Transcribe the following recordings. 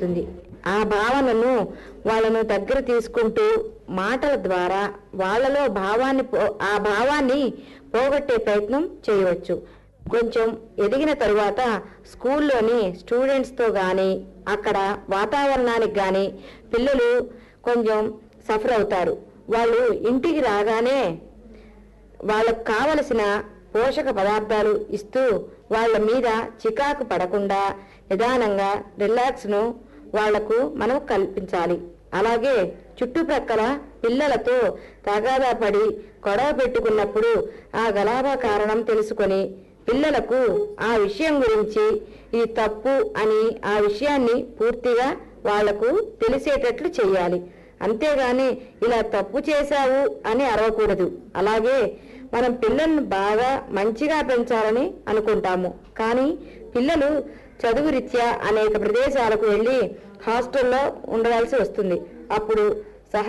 ఇస్తుంది ఆ భావనను వాళ్ళను దగ్గర తీసుకుంటూ మాటల ద్వారా వాళ్ళలో భావాన్ని పో- ఆ భావాన్ని పోగొట్టే ప్రయత్నం చేయవచ్చు కొంచెం ఎదిగిన తరువాత స్కూల్లోని స్టూడెంట్స్తో కానీ అక్కడ వాతావరణానికి కానీ పిల్లలు కొంచెం సఫర్ అవుతారు వాళ్ళు ఇంటికి రాగానే వాళ్ళకు కావలసిన పోషక పదార్థాలు ఇస్తూ వాళ్ళ మీద చికాకు పడకుండా నిదానంగా రిలాక్స్ను వాళ్లకు మనం కల్పించాలి అలాగే చుట్టుప్రక్కల పిల్లలతో తగాదా పడి గొడవ పెట్టుకున్నప్పుడు ఆ గలాభా కారణం తెలుసుకొని పిల్లలకు ఆ విషయం గురించి ఇది తప్పు అని ఆ విషయాన్ని పూర్తిగా వాళ్లకు తెలిసేటట్లు చేయాలి అంతేగాని ఇలా తప్పు చేశావు అని అరవకూడదు అలాగే మనం పిల్లల్ని బాగా మంచిగా పెంచాలని అనుకుంటాము కానీ పిల్లలు చదువు రీత్యా అనేక ప్రదేశాలకు వెళ్ళి హాస్టల్లో ఉండవలసి వస్తుంది అప్పుడు సహ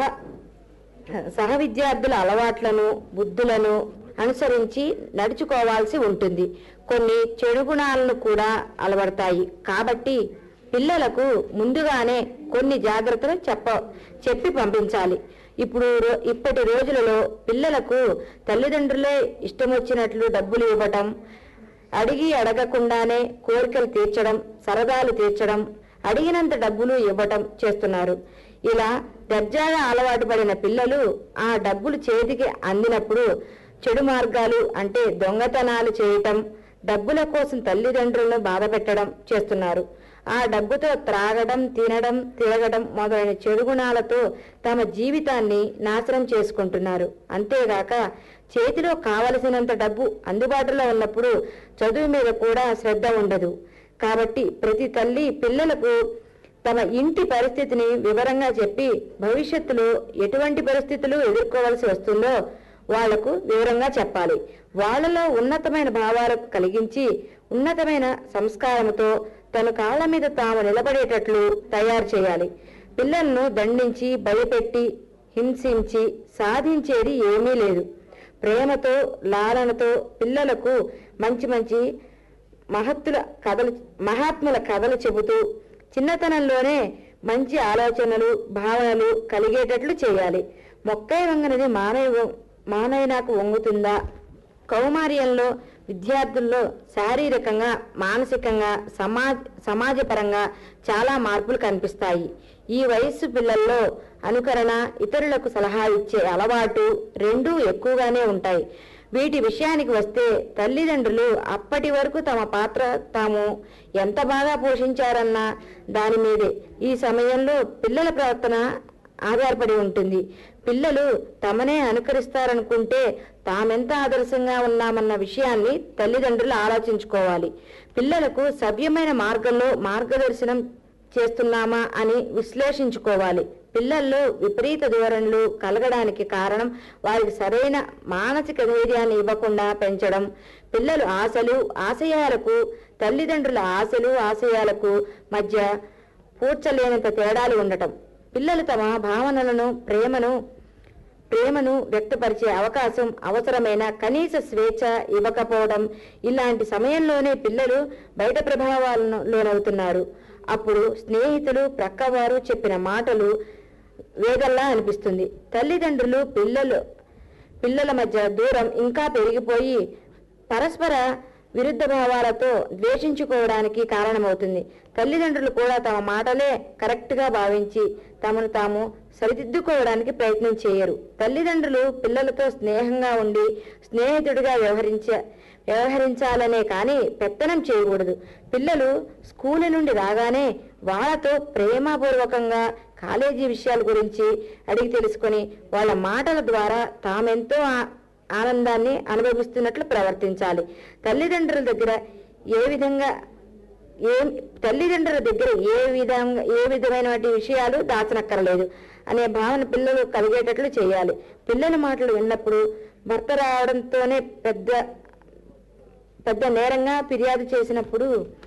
సహ విద్యార్థుల అలవాట్లను బుద్ధులను అనుసరించి నడుచుకోవాల్సి ఉంటుంది కొన్ని చెడు గుణాలను కూడా అలవడతాయి కాబట్టి పిల్లలకు ముందుగానే కొన్ని జాగ్రత్తలు చెప్ప చెప్పి పంపించాలి ఇప్పుడు రో- ఇప్పటి రోజులలో పిల్లలకు తల్లిదండ్రులే ఇష్టం వచ్చినట్లు డబ్బులు ఇవ్వటం అడిగి అడగకుండానే కోరికలు తీర్చడం సరదాలు తీర్చడం అడిగినంత డబ్బులు ఇవ్వటం చేస్తున్నారు ఇలా దర్జాగా అలవాటు పడిన పిల్లలు ఆ డబ్బులు చేతికి అందినప్పుడు చెడు మార్గాలు అంటే దొంగతనాలు చేయటం డబ్బుల కోసం తల్లిదండ్రులను బాధ పెట్టడం చేస్తున్నారు ఆ డబ్బుతో త్రాగడం తినడం తిరగడం మొదలైన చెడు గుణాలతో తమ జీవితాన్ని నాశనం చేసుకుంటున్నారు అంతేగాక చేతిలో కావలసినంత డబ్బు అందుబాటులో ఉన్నప్పుడు చదువు మీద కూడా శ్రద్ధ ఉండదు కాబట్టి ప్రతి తల్లి పిల్లలకు తమ ఇంటి పరిస్థితిని వివరంగా చెప్పి భవిష్యత్తులో ఎటువంటి పరిస్థితులు ఎదుర్కోవాల్సి వస్తుందో వాళ్లకు వివరంగా చెప్పాలి వాళ్ళలో ఉన్నతమైన భావాలకు కలిగించి ఉన్నతమైన సంస్కారంతో తన కాళ్ళ మీద తాము నిలబడేటట్లు తయారు చేయాలి పిల్లలను దండించి భయపెట్టి హింసించి సాధించేది ఏమీ లేదు ప్రేమతో లాలనతో పిల్లలకు మంచి మంచి మహత్తుల కథలు మహాత్ముల కథలు చెబుతూ చిన్నతనంలోనే మంచి ఆలోచనలు భావనలు కలిగేటట్లు చేయాలి మొక్కై వంగనది మానవ మానవునాకు వంగుతుందా కౌమార్యంలో విద్యార్థుల్లో శారీరకంగా మానసికంగా సమాజ సమాజపరంగా చాలా మార్పులు కనిపిస్తాయి ఈ వయస్సు పిల్లల్లో అనుకరణ ఇతరులకు సలహా ఇచ్చే అలవాటు రెండూ ఎక్కువగానే ఉంటాయి వీటి విషయానికి వస్తే తల్లిదండ్రులు అప్పటి వరకు తమ పాత్ర తాము ఎంత బాగా పోషించారన్న దాని మీదే ఈ సమయంలో పిల్లల ప్రవర్తన ఆధారపడి ఉంటుంది పిల్లలు తమనే అనుకరిస్తారనుకుంటే తామెంత ఆదర్శంగా ఉన్నామన్న విషయాన్ని తల్లిదండ్రులు ఆలోచించుకోవాలి పిల్లలకు సవ్యమైన మార్గంలో మార్గదర్శనం చేస్తున్నామా అని విశ్లేషించుకోవాలి పిల్లల్లో విపరీత ధోరణులు కలగడానికి కారణం వారికి సరైన మానసిక ధైర్యాన్ని ఇవ్వకుండా పెంచడం పిల్లలు ఆశలు ఆశయాలకు తల్లిదండ్రుల ఆశలు ఆశయాలకు మధ్య పూడ్చలేనంత తేడాలు ఉండటం పిల్లలు తమ భావనలను ప్రేమను ప్రేమను వ్యక్తపరిచే అవకాశం అవసరమైన కనీస స్వేచ్ఛ ఇవ్వకపోవడం ఇలాంటి సమయంలోనే పిల్లలు బయట ప్రభావాలను లోనవుతున్నారు అప్పుడు స్నేహితులు ప్రక్కవారు చెప్పిన మాటలు వేగల్లా అనిపిస్తుంది తల్లిదండ్రులు పిల్లలు పిల్లల మధ్య దూరం ఇంకా పెరిగిపోయి పరస్పర విరుద్ధ భావాలతో ద్వేషించుకోవడానికి కారణమవుతుంది తల్లిదండ్రులు కూడా తమ మాటలే కరెక్ట్గా భావించి తమను తాము సరిదిద్దుకోవడానికి ప్రయత్నం చేయరు తల్లిదండ్రులు పిల్లలతో స్నేహంగా ఉండి స్నేహితుడిగా వ్యవహరించ వ్యవహరించాలనే కానీ పెత్తనం చేయకూడదు పిల్లలు స్కూల్ నుండి రాగానే వాళ్ళతో ప్రేమపూర్వకంగా కాలేజీ విషయాల గురించి అడిగి తెలుసుకొని వాళ్ళ మాటల ద్వారా తామెంతో ఆ- ఆనందాన్ని అనుభవిస్తున్నట్లు ప్రవర్తించాలి తల్లిదండ్రుల దగ్గర ఏ విధంగా ఏ తల్లిదండ్రుల దగ్గర ఏ విధంగా ఏ విధమైన విషయాలు దాచనక్కర్లేదు అనే భావన పిల్లలు కలిగేటట్లు చేయాలి పిల్లల మాటలు విన్నప్పుడు భర్త రావడంతోనే పెద్ద పెద్ద నేరంగా ఫిర్యాదు చేసినప్పుడు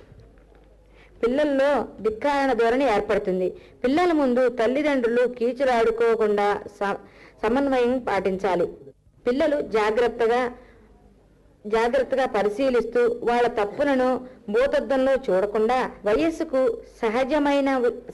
పిల్లల్లో ధిక్కారణ ధోరణి ఏర్పడుతుంది పిల్లల ముందు తల్లిదండ్రులు కీచులాడుకోకుండా స- సమన్వయం పాటించాలి పిల్లలు జాగ్రత్తగా జాగ్రత్తగా పరిశీలిస్తూ వాళ్ళ తప్పులను భూతద్దంలో చూడకుండా వయస్సుకు సహజమైన